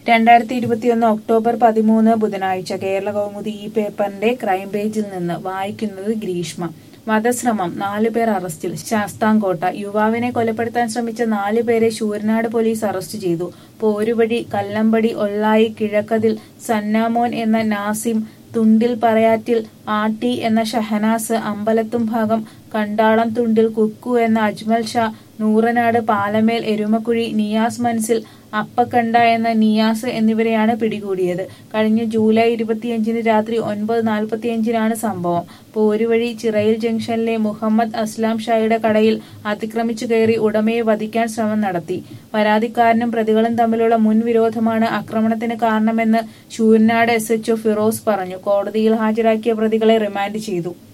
രണ്ടായിരത്തി ഇരുപത്തിയൊന്ന് ഒക്ടോബർ പതിമൂന്ന് ബുധനാഴ്ച കേരള കൗമുദി ഈ പേപ്പറിന്റെ ക്രൈംപേജിൽ നിന്ന് വായിക്കുന്നത് ഗ്രീഷ്മ വധശ്രമം നാലുപേർ അറസ്റ്റിൽ ശാസ്താംകോട്ട യുവാവിനെ കൊലപ്പെടുത്താൻ ശ്രമിച്ച നാലുപേരെ ശൂരനാട് പോലീസ് അറസ്റ്റ് ചെയ്തു പോരുവഴി കല്ലമ്പടി ഒള്ളായി കിഴക്കതിൽ സന്നാമോൻ എന്ന നാസിം തുണ്ടിൽ പറയാറ്റിൽ ആട്ടി എന്ന ഷഹനാസ് അമ്പലത്തും ഭാഗം കണ്ടാളം തുണ്ടിൽ കുക്കു എന്ന അജ്മൽ ഷാ നൂറനാട് പാലമേൽ എരുമക്കുഴി നിയാസ് മൻസിൽ അപ്പക്കണ്ട എന്ന നിയാസ് എന്നിവരെയാണ് പിടികൂടിയത് കഴിഞ്ഞ ജൂലൈ ഇരുപത്തിയഞ്ചിന് രാത്രി ഒൻപത് നാൽപ്പത്തിയഞ്ചിനാണ് സംഭവം പോരുവഴി ചിറയിൽ ജംഗ്ഷനിലെ മുഹമ്മദ് അസ്ലാം ഷായുടെ കടയിൽ അതിക്രമിച്ചു കയറി ഉടമയെ വധിക്കാൻ ശ്രമം നടത്തി പരാതിക്കാരനും പ്രതികളും തമ്മിലുള്ള മുൻവിരോധമാണ് ആക്രമണത്തിന് കാരണമെന്ന് ശൂരനാട് എസ് എച്ച്ഒ ഫിറോസ് പറഞ്ഞു കോടതിയിൽ ഹാജരാക്കിയ പ്രതികളെ റിമാൻഡ് ചെയ്തു